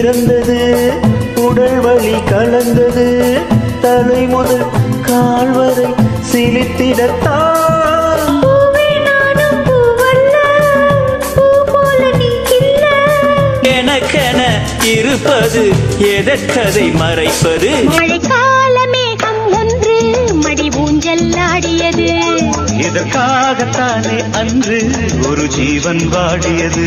பிறந்தது உடல் வலி கலந்தது தலை முதல் கால் வரை சிலித்திடத்தான் பூவே நானும் பூவல்ல பூ போல நீ இல்ல எனக்கென இருப்பது எதற்கதை மறைப்பது மழைக்கால மேகம் ஒன்று மடி ஊஞ்சல் ஆடியது இதற்காகத்தானே அன்று ஒரு ஜீவன் வாடியது